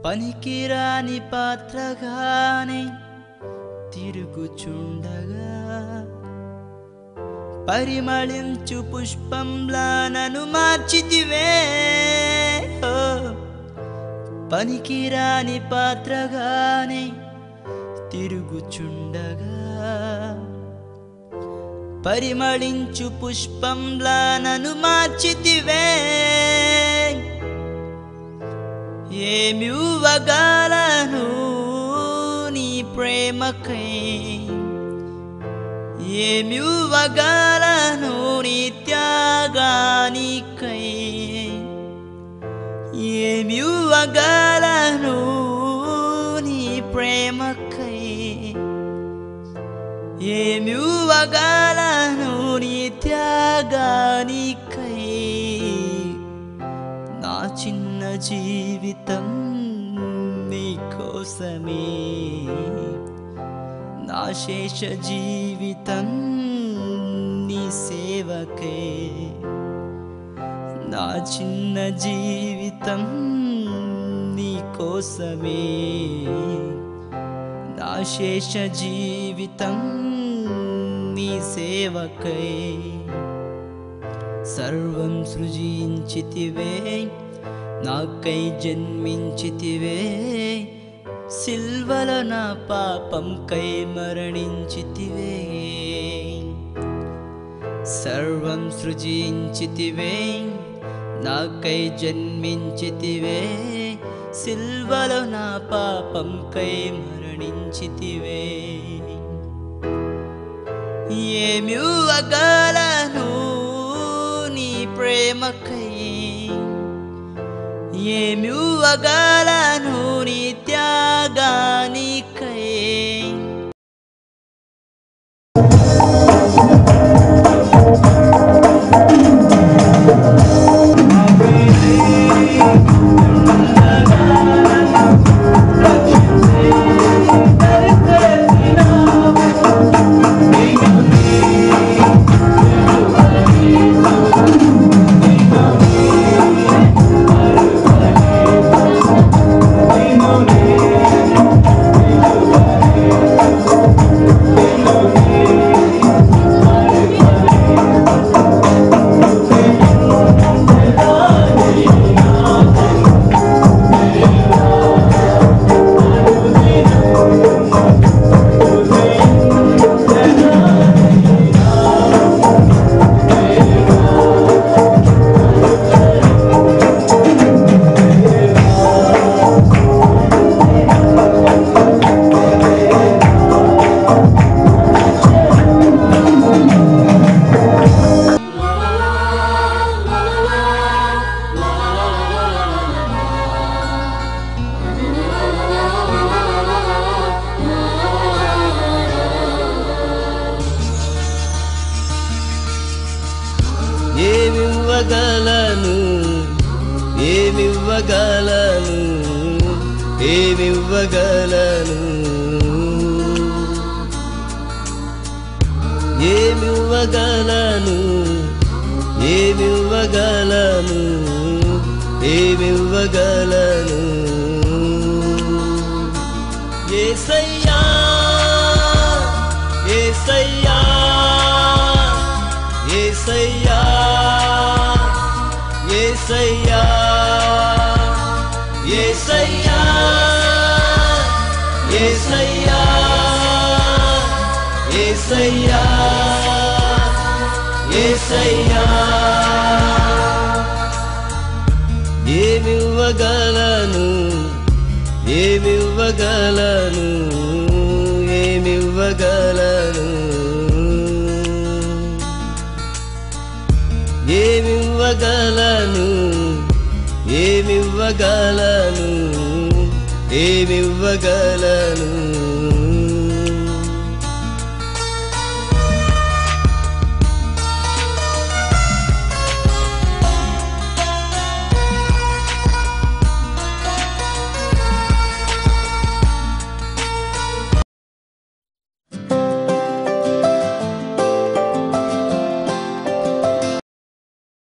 పనికిరాని పాత్రగానే తిరుగుచుండగా పరిమళించు పుష్పంలా నన్ను మార్చితివే ఓ, పనికిరాని పాత్రగానే తిరుగుచుండగా పరిమళించు పుష్పంలా నన్ను మార్చితివే ఏమివ్వగలను నీ ప్రేమకై ఏమివ్వగలను నీ త్యాగానికై ఏమివ్వగలను నీ ప్రేమకై ఏమివ్వగలను నీ త్యాగానికై నా చిన్న జీవితం నీ కోసమే నా శేష జీవితం నీ సేవకే నా చిన్న జీవితం నీ కోసమే నా శేష జీవితం నీ సేవకై సర్వం సృజించితివే నాకై జన్మించితివే సిల్వల నా పాపం కై మరణించితివే సర్వం సృజించితివే నాకై జన్మించితివే సిల్వలో నా పాపం కై మరణించితివే ఏమివ్వగలను నీ ప్రేమకై ఏమివ్వగలను నీ త్యాగానికై ఏమివ్వగలను ఏమివ్వగలను ఏమివ్వగలను ఏమివ్వగలను ఏమివ్వగలను ఏమివ్వగలను ఏసయ్యా ఏసయ్యా ఏసయ్యా ఏసయ్యా ఏసయ్యా ఏసయ్యా ఏసయ్యా ఏసయ్యా ఏమివ్వగలను ఏమివ్వగలను ఏమివ్వగలను ఏమివ్వగలను ఏమివ్వగలను ఏమివ్వగలను